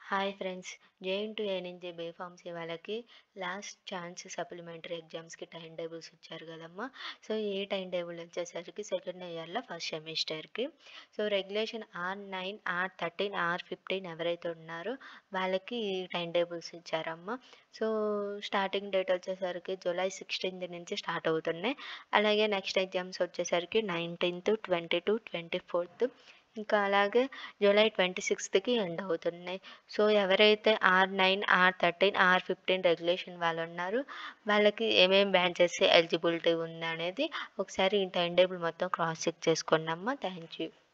hi friends J N T U ఏఎన్జే B pharmacy వాళ్ళకి last chance supplementary ఎగ్జామ్స్కి టైం టేబుల్స్ ఇచ్చారు కదమ్మా సో ఈ టైం టేబుల్ వచ్చేసరికి సెకండ్ ఇయర్లో ఫస్ట్ సెమిస్టర్కి so regulation R nine R thirteen R fifteen ఎవరైతే ఉన్నారో వాళ్ళకి ఈ టైం టేబుల్స్ ఇచ్చారమ్మా సో స్టార్టింగ్ డేట్ వచ్చేసరికి జూలై సిక్స్టీన్త్ నుంచి స్టార్ట్ అవుతున్నాయి అలాగే నెక్స్ట్ ఎగ్జామ్స్ వచ్చేసరికి nineteenth twenty two twenty fourth ఇంకా అలాగే జూలై ట్వంటీ సిక్స్త్కి ఎండ్ అవుతున్నాయి సో ఎవరైతే R nine R thirteen R fifteen regulation వాళ్ళు ఉన్నారో వాళ్ళకి ఏమేమి బ్రాంచెస్ ఎలిజిబిలిటీ ఉంది అనేది ఒకసారి ఈ టైం టేబుల్ మొత్తం క్రాస్ చెక్ చేసుకోండి అమ్మా థ్యాంక్ యూ